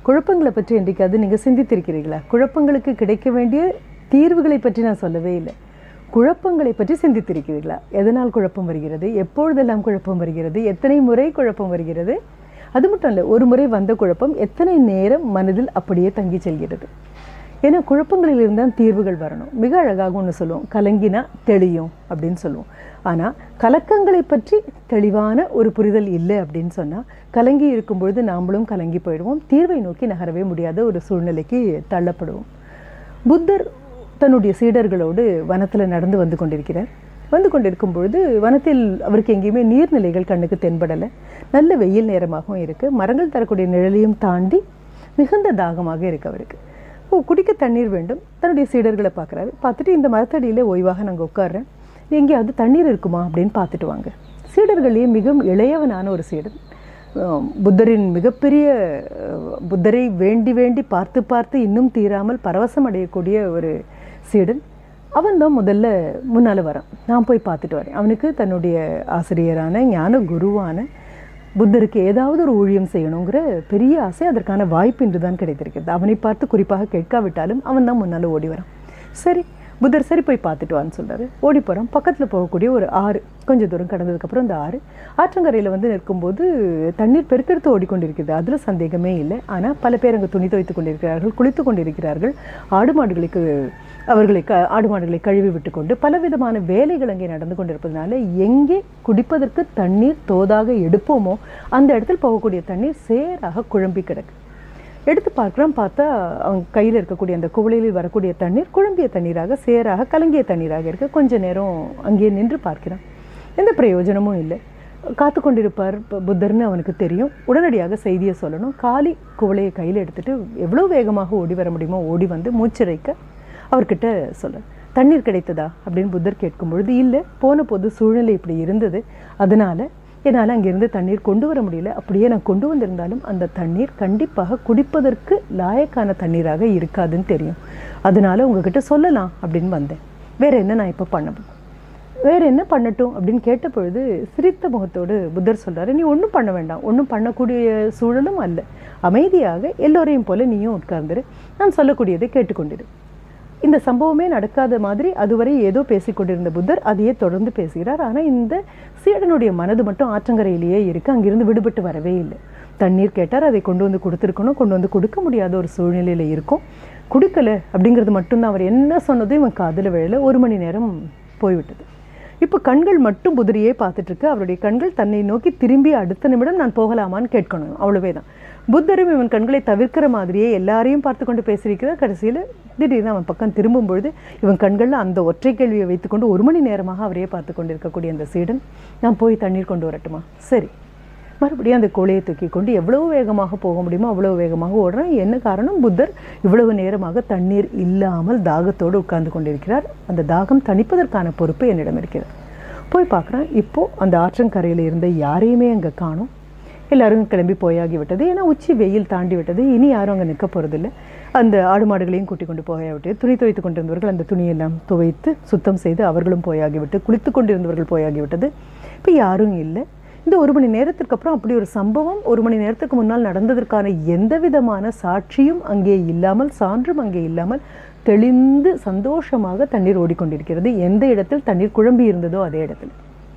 குழப்பங்களை பற்றி என்றைக்காவது நீங்கள் சிந்தித்திருக்கிறீர்களா குழப்பங்களுக்கு கிடைக்க வேண்டிய தீர்வுகளை பற்றி நான் சொல்லவே இல்லை குழப்பங்களை பற்றி சிந்தித்திருக்கிறீர்களா எதனால் குழப்பம் வருகிறது எப்பொழுதெல்லாம் குழப்பம் வருகிறது எத்தனை முறை குழப்பம் வருகிறது அது மட்டும் இல்லை ஒரு முறை வந்த குழப்பம் எத்தனை நேரம் மனதில் அப்படியே தங்கி செல்கிறது ஏன்னா குழப்பங்களில் இருந்தால் தீர்வுகள் வரணும் மிக அழகாக ஒன்று சொல்லுவோம் கலங்கினா தெளியும் அப்படின்னு சொல்லுவோம் ஆனால் கலக்கங்களை பற்றி தெளிவான ஒரு புரிதல் இல்லை அப்படின்னு சொன்னால் கலங்கி இருக்கும் பொழுது நாமளும் கலங்கி போயிடுவோம் தீர்வை நோக்கி நகரவே முடியாத ஒரு சூழ்நிலைக்கு தள்ளப்படுவோம் புத்தர் தன்னுடைய சீடர்களோடு வனத்தில் நடந்து வந்து கொண்டிருக்கிறார் வந்து கொண்டிருக்கும் பொழுது வனத்தில் அவருக்கு எங்கேயுமே நீர்நிலைகள் கண்ணுக்கு தென்படலை நல்ல வெயில் நேரமாகவும் இருக்குது மரங்கள் தரக்கூடிய நிழலையும் தாண்டி மிகுந்த தாகமாக இருக்கு அவருக்கு ஓ குடிக்க தண்ணீர் வேண்டும் தன்னுடைய சீடர்களை பார்க்குறாரு பார்த்துட்டு இந்த மரத்தடியில் ஓய்வாக நாங்கள் உட்கார்றேன் எங்கேயாவது தண்ணீர் இருக்குமா அப்படின்னு பார்த்துட்டு வாங்க சீடர்களே மிகவும் இளையவனான ஒரு சீடன் அஹ் புத்தரின் மிகப்பெரிய அஹ், புத்தரை வேண்டி வேண்டி பார்த்து பார்த்து இன்னும் தீராமல் பரவசம் அடையக்கூடிய ஒரு சீடன் அவன் தான் முதல்ல முன்னால் வரான் நான் போய் பார்த்துட்டு வரேன் அவனுக்கு தன்னுடைய ஆசிரியரான ஞான குருவான புத்தருக்கு ஏதாவது ஒரு ஊழியம் செய்யணுங்கிற பெரிய ஆசை அதற்கான வாய்ப்பு இன்று தான் கிடைத்திருக்கிறது அவனை பார்த்து குறிப்பாக கேட்காவிட்டாலும் அவன் தான் முன்னால் ஓடி வரான் சரி புத்தர் சரி போய் பார்த்துட்டு வான்னு சொல்றாரு ஓடி போகிறான் பக்கத்தில் போகக்கூடிய ஒரு ஆறு கொஞ்சம் தூரம் கடந்ததுக்கப்புறம் இந்த ஆறு ஆற்றங்கரையில் வந்து நிற்கும்போது தண்ணீர் பெருக்கெடுத்து ஓடிக்கொண்டிருக்கிறது அதில் சந்தேகமே இல்லை ஆனால் பல பேர் அங்கே துணி துவைத்து கொண்டிருக்கிறார்கள் குளித்து கொண்டிருக்கிறார்கள் ஆடு மாடுகளுக்கு அவர்களை க ஆடு மாடுகளை கழுவி விட்டுக்கொண்டு பலவிதமான வேலைகள் அங்கே நடந்து கொண்டிருப்பதனால எங்கே குடிப்பதற்கு தண்ணீர் தோதாக எடுப்போமோ அந்த இடத்தில் போகக்கூடிய தண்ணீர் சேராக குழம்பி கிடக்கு எடுத்து பார்க்குறோம் பார்த்தா அவங்க கையில் இருக்கக்கூடிய அந்த குவளையில் வரக்கூடிய தண்ணீர் குழம்பிய தண்ணீராக சேராக கலங்கிய தண்ணீராக இருக்கு கொஞ்ச நேரம் அங்கேயே நின்று பார்க்கிறான் எந்த பிரயோஜனமும் இல்லை காத்து கொண்டிருப்பார் ப- புத்தர்னு அவனுக்கு தெரியும் உடனடியாக செய்தியை சொல்லணும் காலி குவளையை கையில் எடுத்துட்டு எவ்வளோ வேகமாக ஓடி வர முடியுமோ ஓடி வந்து மூச்சிறைக்க அவர்கிட்ட சொல்ல தண்ணீர் கிடைத்ததா அப்படின்னு புத்தர் கேட்கும் பொழுது இல்லை போன போது சூழ்நிலை இப்படி இருந்தது அதனால என்னால் அங்கிருந்து தண்ணீர் கொண்டு வர முடியல அப்படியே நான் கொண்டு வந்திருந்தாலும் அந்த தண்ணீர் கண்டிப்பாக குடிப்பதற்கு லாயக்கான தண்ணீராக இருக்காதுன்னு தெரியும் அதனால உங்ககிட்ட சொல்லலாம் அப்படின்னு வந்தேன் வேற என்ன நான் இப்போ பண்ண வேற என்ன பண்ணட்டும் அப்படின்னு கேட்ட பொழுது சிரித்த முகத்தோடு புத்தர் சொல்றாரு நீ ஒன்றும் பண்ண வேண்டாம் ஒன்றும் பண்ணக்கூடிய சூழலும் அல்ல அமைதியாக எல்லோரையும் போல நீயும் உட்கார்ந்துரு நான் சொல்லக்கூடியதை கேட்டுக்கொண்டிரு இந்த சம்பவமே நடக்காத மாதிரி அதுவரை ஏதோ பேசிக்கொண்டிருந்த புத்தர் அதையே தொடர்ந்து பேசுகிறார் ஆனால் இந்த சீடனுடைய மனது மட்டும் ஆற்றங்கரையிலேயே இருக்கு அங்கிருந்து விடுபட்டு வரவே இல்லை தண்ணீர் கேட்டார் அதை கொண்டு வந்து கொடுத்துருக்கணும் கொண்டு வந்து கொடுக்க முடியாத ஒரு சூழ்நிலையில் இருக்கும் கொடுக்கல அப்படிங்கிறது மட்டும்தான் அவர் என்ன சொன்னதும் இவன் காதில் விழல ஒரு மணி நேரம் போய்விட்டது இப்போ கண்கள் மட்டும் புதிரியே பார்த்துட்டு இருக்கு அவருடைய கண்கள் தன்னை நோக்கி திரும்பி அடுத்த நிமிடம் நான் போகலாமான்னு கேட்கணும் அவ்வளவே தான் புத்தரும் இவன் கண்களை தவிர்க்கிற மாதிரியே எல்லாரையும் பார்த்து கொண்டு பேசியிருக்கிறார் கடைசியில் திடீர்னு அவன் பக்கம் திரும்பும் பொழுது இவன் கண்களில் அந்த ஒற்றை கேள்வியை வைத்துக்கொண்டு ஒரு மணி நேரமாக அவரையே பார்த்து கொண்டு இருக்கக்கூடிய அந்த சீடன் நான் போய் தண்ணீர் கொண்டு வரட்டுமா சரி மறுபடியும் அந்த கோழையை தூக்கி கொண்டு எவ்வளவு வேகமாக போக முடியுமோ அவ்வளவு வேகமாக ஓடுறான் என்ன காரணம் புத்தர் இவ்வளவு நேரமாக தண்ணீர் இல்லாமல் தாகத்தோடு உட்கார்ந்து கொண்டிருக்கிறார் அந்த தாகம் தணிப்பதற்கான பொறுப்பு என்னிடம் இருக்கிறது போய் பார்க்குறேன் இப்போ அந்த ஆற்றங்கரையில் இருந்த யாரையுமே அங்கே காணோம் எல்லாரும் கிளம்பி போயாகி விட்டது ஏன்னா உச்சி வெயில் தாண்டி விட்டது இனி யாரும் அங்கே நிற்க போகிறதில்ல அந்த ஆடு மாடுகளையும் கூட்டிக் கொண்டு போயாவிட்டு துணி துவைத்து கொண்டிருந்தவர்கள் அந்த துணியெல்லாம் துவைத்து சுத்தம் செய்து அவர்களும் போயாகிவிட்டு குளித்து கொண்டிருந்தவர்கள் போயாகிவிட்டது இப்போ யாரும் இல்லை இந்த ஒரு மணி நேரத்திற்கு அப்புறம் அப்படி ஒரு சம்பவம் ஒரு மணி நேரத்துக்கு முன்னால் நடந்ததற்கான எந்த விதமான சாட்சியும் அங்கே இல்லாமல் சான்றும் அங்கே இல்லாமல் தெளிந்து சந்தோஷமாக தண்ணீர் ஓடிக்கொண்டிருக்கிறது எந்த இடத்தில் தண்ணீர் குழம்பி இருந்ததோ அதே இடத்தில்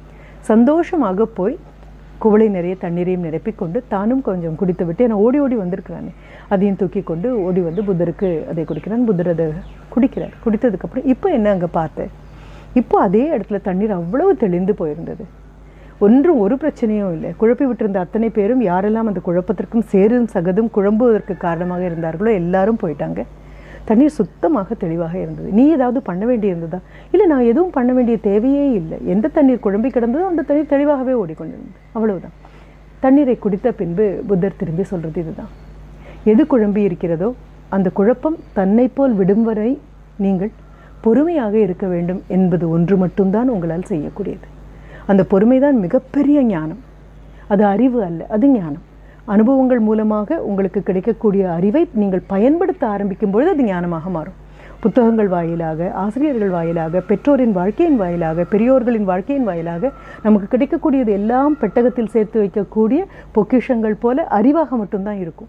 சந்தோஷமாக போய் குவளை நிறைய தண்ணீரையும் நிரப்பிக்கொண்டு தானும் கொஞ்சம் குடித்து விட்டு ஏன்னா ஓடி ஓடி வந்திருக்கிறானே அதையும் தூக்கி கொண்டு ஓடி வந்து புத்தருக்கு அதை குடிக்கிறான் புத்தர் அதை குடிக்கிறார் குடித்ததுக்கப்புறம் இப்போ என்ன அங்கே பார்த்தேன் இப்போ அதே இடத்துல தண்ணீர் அவ்வளவு தெளிந்து போயிருந்தது ஒன்றும் ஒரு பிரச்சனையும் இல்லை குழப்பி விட்டிருந்த அத்தனை பேரும் யாரெல்லாம் அந்த குழப்பத்திற்கும் சேரும் சகதும் குழம்புவதற்கு காரணமாக இருந்தார்களோ எல்லாரும் போயிட்டாங்க தண்ணீர் சுத்தமாக தெளிவாக இருந்தது நீ ஏதாவது பண்ண வேண்டியிருந்ததா இல்லை நான் எதுவும் பண்ண வேண்டிய தேவையே இல்லை எந்த தண்ணீர் குழம்பி கிடந்ததோ அந்த தண்ணீர் தெளிவாகவே ஓடிக்கொண்டிருந்தது அவ்வளவுதான் தண்ணீரை குடித்த பின்பு புத்தர் திரும்பி சொல்றது இதுதான் எது குழம்பி இருக்கிறதோ அந்த குழப்பம் தன்னை போல் விடும் வரை நீங்கள் பொறுமையாக இருக்க வேண்டும் என்பது ஒன்று மட்டும்தான் உங்களால் செய்யக்கூடியது அந்த பொறுமைதான் மிகப்பெரிய ஞானம் அது அறிவு அல்ல அது ஞானம் அனுபவங்கள் மூலமாக உங்களுக்கு கிடைக்கக்கூடிய அறிவை நீங்கள் பயன்படுத்த ஆரம்பிக்கும் பொழுது அது ஞானமாக மாறும் புத்தகங்கள் வாயிலாக ஆசிரியர்கள் வாயிலாக பெற்றோரின் வாழ்க்கையின் வாயிலாக பெரியோர்களின் வாழ்க்கையின் வாயிலாக நமக்கு கிடைக்கக்கூடியது எல்லாம் பெட்டகத்தில் சேர்த்து வைக்கக்கூடிய பொக்கிஷங்கள் போல அறிவாக மட்டும்தான் இருக்கும்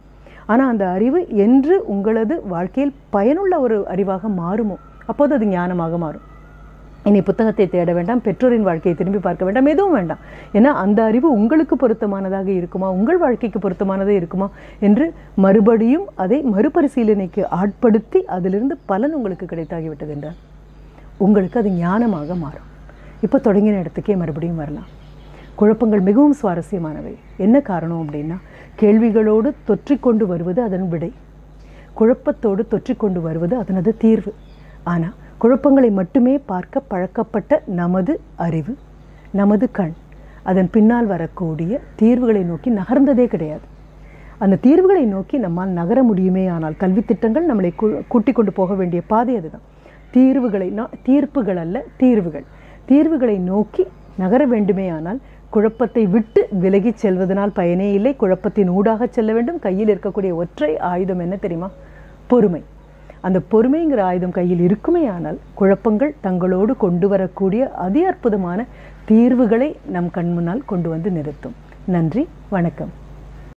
ஆனால் அந்த அறிவு என்று உங்களது வாழ்க்கையில் பயனுள்ள ஒரு அறிவாக மாறுமோ அப்போது அது ஞானமாக மாறும் இனி புத்தகத்தை தேட வேண்டாம் பெற்றோரின் வாழ்க்கையை திரும்பி பார்க்க வேண்டாம் எதுவும் வேண்டாம் ஏன்னா அந்த அறிவு உங்களுக்கு பொருத்தமானதாக இருக்குமா உங்கள் வாழ்க்கைக்கு பொருத்தமானதாக இருக்குமா என்று மறுபடியும் அதை மறுபரிசீலனைக்கு ஆட்படுத்தி அதிலிருந்து பலன் உங்களுக்கு கிடைத்தாகிவிட்டது என்றால் உங்களுக்கு அது ஞானமாக மாறும் இப்போ தொடங்கின இடத்துக்கே மறுபடியும் வரலாம் குழப்பங்கள் மிகவும் சுவாரஸ்யமானவை என்ன காரணம் அப்படின்னா கேள்விகளோடு தொற்றிக்கொண்டு வருவது அதன் விடை குழப்பத்தோடு தொற்றிக்கொண்டு வருவது அதனது தீர்வு ஆனால் குழப்பங்களை மட்டுமே பார்க்க பழக்கப்பட்ட நமது அறிவு நமது கண் அதன் பின்னால் வரக்கூடிய தீர்வுகளை நோக்கி நகர்ந்ததே கிடையாது அந்த தீர்வுகளை நோக்கி நம்மால் நகர முடியுமே ஆனால் கல்வித் திட்டங்கள் நம்மளை கூ- கூட்டிக் கொண்டு போக வேண்டிய பாதை அதுதான் தீர்வுகளை நா- தீர்ப்புகள் அல்ல தீர்வுகள் தீர்வுகளை நோக்கி நகர வேண்டுமே ஆனால் குழப்பத்தை விட்டு விலகிச் செல்வதனால் பயனே இல்லை குழப்பத்தின் ஊடாக செல்ல வேண்டும் கையில் இருக்கக்கூடிய ஒற்றை ஆயுதம் என்ன தெரியுமா பொறுமை அந்த பொறுமைங்கிற ஆயுதம் கையில் இருக்குமே ஆனால் குழப்பங்கள் தங்களோடு கொண்டு வரக்கூடிய அதி அற்புதமான தீர்வுகளை நம் கண் முன்னால் கொண்டு வந்து நிறுத்தும் நன்றி வணக்கம்